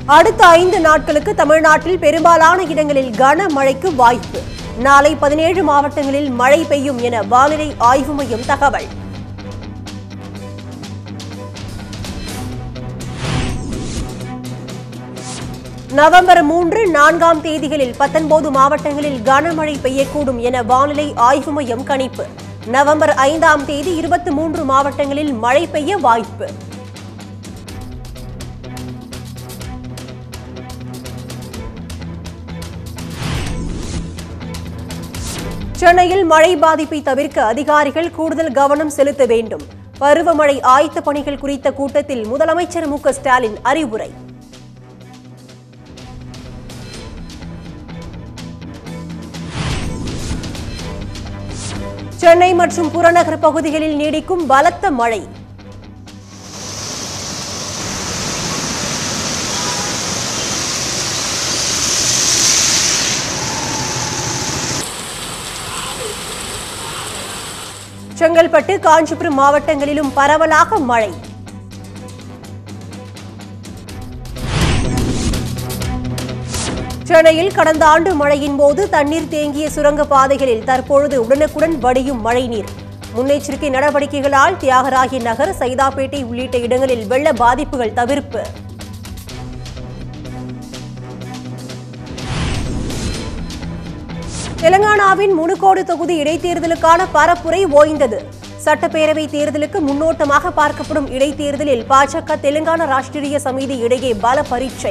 அடுத்த ஐந்து நாட்களுக்கு தமிழ்நாட்டில் பெரும்பாலான இடங்களில் கனமழைக்கு வாய்ப்பு நாளை பதினேழு மாவட்டங்களில் மழை பெய்யும் என வானிலை ஆய்வு மையம் தகவல் நவம்பர் மூன்று நான்காம் தேதிகளில் பத்தொன்பது மாவட்டங்களில் கனமழை பெய்யக்கூடும் என வானிலை ஆய்வு மையம் கணிப்பு நவம்பர் ஐந்தாம் தேதி இருபத்தி மூன்று மாவட்டங்களில் மழை பெய்ய வாய்ப்பு சென்னையில் மழை பாதிப்பை தவிர்க்க அதிகாரிகள் கூடுதல் கவனம் செலுத்த வேண்டும் பருவமழை ஆயத்த பணிகள் குறித்த கூட்டத்தில் முதலமைச்சர் மு க ஸ்டாலின் அறிவுரை சென்னை மற்றும் புறநகர் பகுதிகளில் நீடிக்கும் பலத்த மழை செங்கல்பட்டு காஞ்சிபுரம் மாவட்டங்களிலும் பரவலாக மழை சென்னையில் கடந்த ஆண்டு மழையின் போது தண்ணீர் தேங்கிய சுரங்க பாதைகளில் தற்பொழுது உடனுக்குடன் வடியும் மழைநீர் முன்னெச்சரிக்கை நடவடிக்கைகளால் தியாகராய நகர் சைதாப்பேட்டை உள்ளிட்ட இடங்களில் வெள்ள பாதிப்புகள் தவிர்ப்பு தெலங்கானாவின் முனுக்கோடு தொகுதி இடைத்தேர்தலுக்கான பரப்புரை ஓய்ந்தது சட்டப்பேரவை தேர்தலுக்கு முன்னோட்டமாக பார்க்கப்படும் இடைத்தேர்தலில் பாஜக தெலுங்கானா ராஷ்டிரிய சமிதி இடையே பல பரீட்சை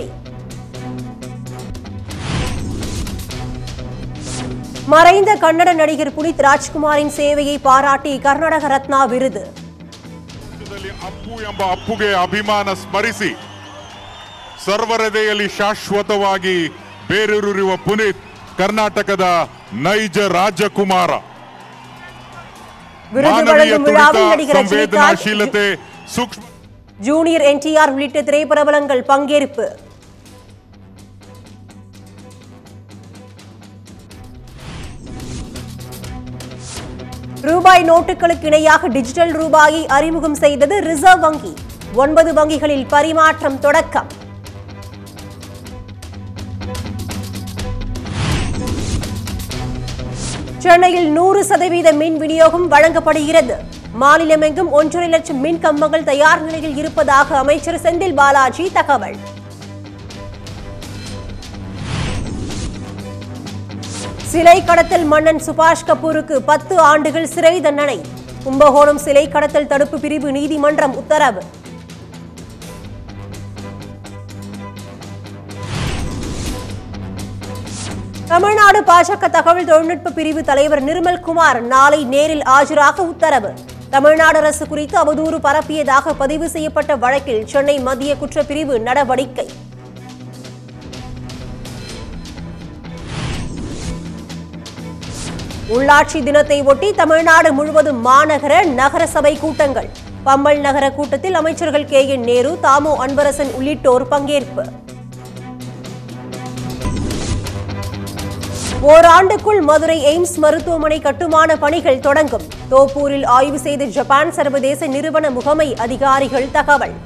மறைந்த கன்னட நடிகர் புனித் ராஜ்குமாரின் சேவையை பாராட்டி கர்நாடக ரத்னா விருது ರಾಜ್ಯದಲ್ಲಿ ಅಪ್ಪು ಎಂಬ ಅಪ್ಪುಗೆ ಅಭಿಮಾನ ಸ್ಮರಿಸಿ ಸರ್ವರದೆಯಲ್ಲಿ ಶಾಶ್ವತವಾಗಿ ಬೇರೂರಿರುವ ಪುನೀತ್ ಕರ್ನಾಟಕದ ನೈಜ ರಾಜಕುಮಾರ விருது ಮಾನವೀಯ வழங்கும் ತುಡಿತ விழாவில் நடிகர் ரஜினிகாந்த் ಸಂವೇದನಾಶೀಲತೆ ಸೂಕ್ಷ್ಮ ஜூனியர் என்டிஆர் உள்ளிட்ட திரைப்பிரபலங்கள் பங்கேற்பு ரூபாய் நோட்டுகளுக்கு இணையாக டிஜிட்டல் ரூபாயை அறிமுகம் செய்தது ரிசர்வ் வங்கி ஒன்பது வங்கிகளில் பரிமாற்றம் தொடக்கம் சென்னையில் நூறு சதவீத மின் விநியோகம் வழங்கப்படுகிறது மாநிலமெங்கும் ஒன்றரை லட்சம் மின் கம்பங்கள் தயார் நிலையில் இருப்பதாக அமைச்சர் செந்தில் பாலாஜி தகவல் சிலை கடத்தல் மன்னன் சுபாஷ் கபூருக்கு பத்து ஆண்டுகள் சிறை தண்டனை கும்பகோணம் சிலை கடத்தல் தடுப்பு பிரிவு நீதிமன்றம் உத்தரவு தமிழ்நாடு பாஜக தகவல் தொழில்நுட்ப பிரிவு தலைவர் நிர்மல்குமார் நாளை நேரில் ஆஜராக உத்தரவு தமிழ்நாடு அரசு குறித்து அவதூறு பரப்பியதாக பதிவு செய்யப்பட்ட வழக்கில் சென்னை மத்திய குற்றப்பிரிவு நடவடிக்கை உள்ளாட்சி தினத்தை ஒட்டி தமிழ்நாடு முழுவதும் மாநகர நகர சபை கூட்டங்கள் பம்பல் நகர கூட்டத்தில் அமைச்சர்கள் கே என் நேரு தாமோ அன்பரசன் உள்ளிட்டோர் பங்கேற்பு ஓராண்டுக்குள் மதுரை எய்ம்ஸ் மருத்துவமனை கட்டுமான பணிகள் தொடங்கும் தோப்பூரில் ஆய்வு செய்த ஜப்பான் சர்வதேச நிறுவன முகமை அதிகாரிகள் தகவல்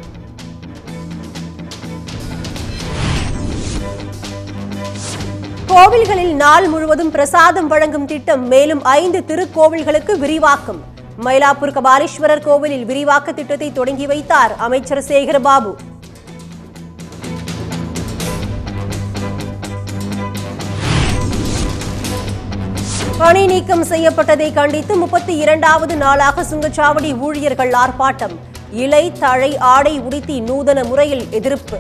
கோவில்களில் நாள் முழுவதும் பிரசாதம் வழங்கும் திட்டம் மேலும் ஐந்து திருக்கோவில்களுக்கு விரிவாக்கம் மயிலாப்பூர் கபாலீஸ்வரர் கோவிலில் விரிவாக்க திட்டத்தை தொடங்கி வைத்தார் அமைச்சர் சேகர்பாபு பணி நீக்கம் செய்யப்பட்டதை கண்டித்து முப்பத்தி இரண்டாவது நாளாக சுங்கச்சாவடி ஊழியர்கள் ஆர்ப்பாட்டம் இலை தழை ஆடை உடுத்தி நூதன முறையில் எதிர்ப்பு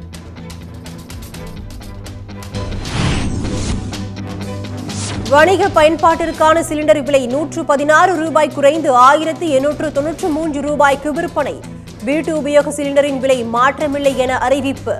வணிக பயன்பாட்டிற்கான சிலிண்டர் விலை நூற்று பதினாறு ரூபாய் குறைந்து ஆயிரத்து எண்ணூற்று தொன்னூற்று மூன்று ரூபாய்க்கு விற்பனை வீட்டு உபயோக சிலிண்டரின் விலை மாற்றமில்லை என அறிவிப்பு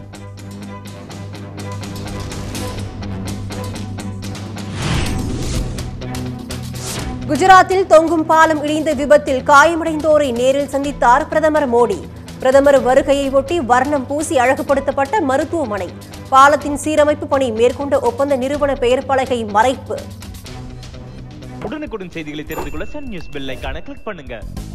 குஜராத்தில் தொங்கும் பாலம் இடிந்த விபத்தில் காயமடைந்தோரை நேரில் சந்தித்தார் பிரதமர் மோடி பிரதமர் வருகையை ஒட்டி வர்ணம் பூசி அழகுபடுத்தப்பட்ட மருத்துவமனை பாலத்தின் சீரமைப்பு பணி மேற்கொண்ட ஒப்பந்த நிறுவன பெயர் பலகை மறைப்பு உடனுக்குடன் செய்திகளை தெரிந்து கொள்ள சன் நியூஸ் பெல் ஐகானை கிளிக் பண்ணுங்க